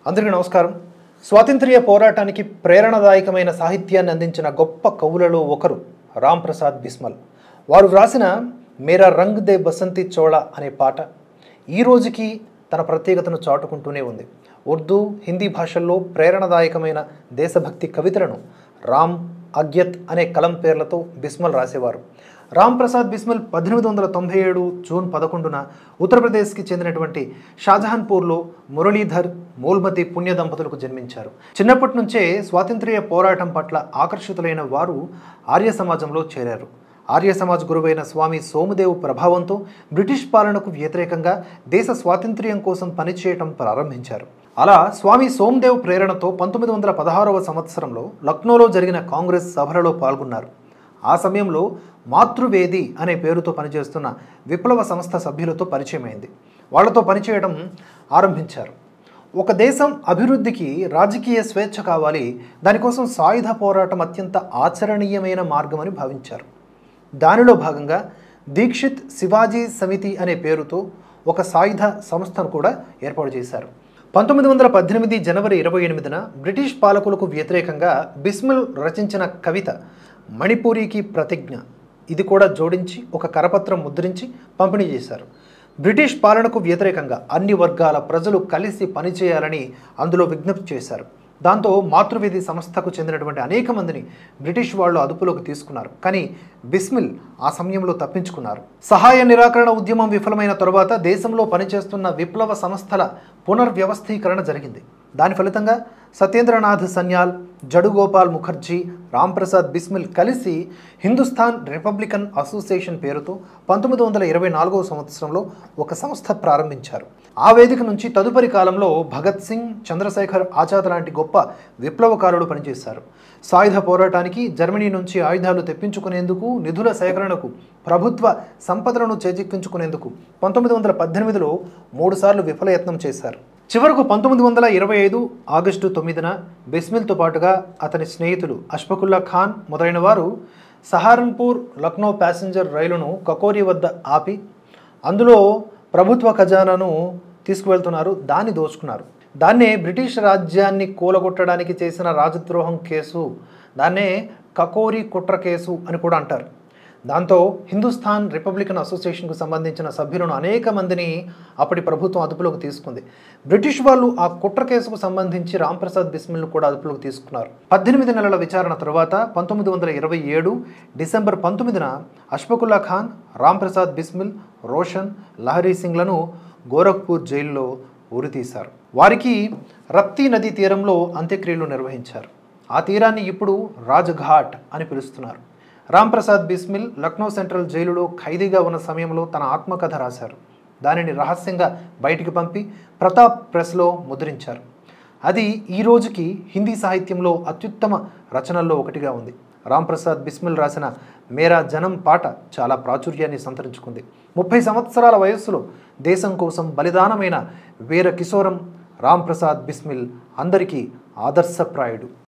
అందరికీ నమస్కారం స్వాతంత్ర్య పోరాటానికి ప్రేరణదాయకమైన సాహిత్యాన్ని అందించిన గొప్ప కవులలో ఒకరు రామ్ ప్రసాద్ బిస్మల్ వారు వ్రాసిన మేరా రంగ్ దే బసంతి చోళ అనే పాట ఈ రోజుకి తన ప్రత్యేకతను చాటుకుంటూనే ఉంది ఉర్దూ హిందీ భాషల్లో ప్రేరణదాయకమైన దేశభక్తి కవితలను రామ్ అగ్యత్ అనే కలం పేర్లతో బిస్మల్ రాసేవారు రామ్ ప్రసాద్ బిస్మల్ పద్దెనిమిది వందల తొంభై ఏడు జూన్ పదకొండున ఉత్తరప్రదేశ్కి చెందినటువంటి షాజహాన్పూర్లో మురళీధర్ మూల్మతి పుణ్య దంపతులకు జన్మించారు చిన్నప్పటి నుంచే స్వాతంత్ర్య పోరాటం పట్ల ఆకర్షితులైన వారు ఆర్య సమాజంలో చేరారు ఆర్య సమాజ్ గురువైన స్వామి సోముదేవ్ ప్రభావంతో బ్రిటిష్ పాలనకు వ్యతిరేకంగా దేశ స్వాతంత్ర్యం కోసం పనిచేయటం ప్రారంభించారు అలా స్వామి సోమదేవ్ ప్రేరణతో పంతొమ్మిది వందల పదహారవ సంవత్సరంలో లక్నోలో జరిగిన కాంగ్రెస్ సభలలో పాల్గొన్నారు ఆ సమయంలో మాతృవేది అనే పేరుతో పనిచేస్తున్న విప్లవ సంస్థ సభ్యులతో పరిచయమైంది వాళ్ళతో పనిచేయడం ఆరంభించారు ఒక దేశం అభివృద్ధికి రాజకీయ స్వేచ్ఛ కావాలి దానికోసం సాయుధ పోరాటం అత్యంత ఆచరణీయమైన మార్గమని భావించారు దానిలో భాగంగా దీక్షిత్ శివాజీ సమితి అనే పేరుతో ఒక సాయుధ సంస్థను కూడా ఏర్పాటు చేశారు పంతొమ్మిది వందల పద్దెనిమిది జనవరి ఇరవై ఎనిమిదిన బ్రిటిష్ పాలకులకు వ్యతిరేకంగా బిస్మిల్ రచించిన కవిత మణిపూరికి ప్రతిజ్ఞ ఇది కూడా జోడించి ఒక కరపత్రం ముద్రించి పంపిణీ చేశారు బ్రిటిష్ పాలనకు వ్యతిరేకంగా అన్ని వర్గాల ప్రజలు కలిసి పనిచేయాలని అందులో విజ్ఞప్తి చేశారు దాంతో మాతృవేది సంస్థకు చెందినటువంటి అనేక మందిని బ్రిటిష్ వాళ్ళు అదుపులోకి తీసుకున్నారు కానీ బిస్మిల్ ఆ సమయంలో తప్పించుకున్నారు సహాయ నిరాకరణ ఉద్యమం విఫలమైన తరువాత దేశంలో పనిచేస్తున్న విప్లవ సంస్థల పునర్వ్యవస్థీకరణ జరిగింది దాని ఫలితంగా సత్యేంద్రనాథ్ సన్యాల్ జడుగోపాల్ ముఖర్జీ రాంప్రసాద్ బిస్మిల్ కలిసి హిందుస్థాన్ రిపబ్లికన్ అసోసియేషన్ పేరుతో పంతొమ్మిది వందల ఇరవై నాలుగవ సంవత్సరంలో ఒక సంస్థ ప్రారంభించారు ఆ వేదిక నుంచి తదుపరి కాలంలో భగత్ సింగ్ చంద్రశేఖర్ ఆజాద్ లాంటి గొప్ప విప్లవకారులు పనిచేశారు సాయుధ పోరాటానికి జర్మనీ నుంచి ఆయుధాలు తెప్పించుకునేందుకు నిధుల సేకరణకు ప్రభుత్వ సంపదలను చేజిక్కించుకునేందుకు పంతొమ్మిది వందల పద్దెనిమిదిలో మూడుసార్లు విఫలయత్నం చేశారు చివరకు పంతొమ్మిది వందల ఇరవై ఐదు ఆగస్టు తొమ్మిదిన బిస్మిల్తో పాటుగా అతని స్నేహితులు అష్ఫకుల్లా ఖాన్ మొదలైన వారు సహారన్పూర్ లక్నో ప్యాసింజర్ రైలును కకోరి వద్ద ఆపి అందులో ప్రభుత్వ ఖజానాను తీసుకువెళ్తున్నారు దాన్ని దోచుకున్నారు దాన్నే బ్రిటిష్ రాజ్యాన్ని కూలగొట్టడానికి చేసిన రాజద్రోహం కేసు దాన్నే కకోరి కుట్ర కేసు అని కూడా అంటారు దాంతో హిందుస్థాన్ రిపబ్లికన్ అసోసియేషన్కు సంబంధించిన సభ్యులను అనేక మందిని అప్పటి ప్రభుత్వం అదుపులోకి తీసుకుంది బ్రిటిష్ వాళ్ళు ఆ కుట్ర కేసుకు సంబంధించి రాంప్రసాద్ బిస్మిల్ను కూడా అదుపులోకి తీసుకున్నారు పద్దెనిమిది నెలల విచారణ తర్వాత పంతొమ్మిది వందల ఇరవై ఏడు డిసెంబర్ పంతొమ్మిదిన అష్ఫకుల్లా ఖాన్ రాంప్రసాద్ బిస్మిల్ రోషన్ లహరీ సింగ్లను గోరఖ్పూర్ జైల్లో ఉరితీశారు వారికి రప్తీ నదీ తీరంలో అంత్యక్రియలు నిర్వహించారు ఆ తీరాన్ని ఇప్పుడు రాజ్ఘాట్ అని పిలుస్తున్నారు రాంప్రసాద్ బిస్మిల్ లక్నో సెంట్రల్ జైలులో ఖైదీగా ఉన్న సమయంలో తన ఆత్మకథ రాశారు దానిని రహస్యంగా బయటికి పంపి ప్రతాప్ ప్రెస్లో ముద్రించారు అది ఈ రోజుకి హిందీ సాహిత్యంలో అత్యుత్తమ రచనల్లో ఒకటిగా ఉంది రాంప్రసాద్ బిస్మిల్ రాసిన మేరా జనం పాట చాలా ప్రాచుర్యాన్ని సంతరించుకుంది ముప్పై సంవత్సరాల వయస్సులో దేశం కోసం బలిదానమైన వీర కిశోరం రాంప్రసాద్ బిస్మిల్ అందరికీ ఆదర్శప్రాయుడు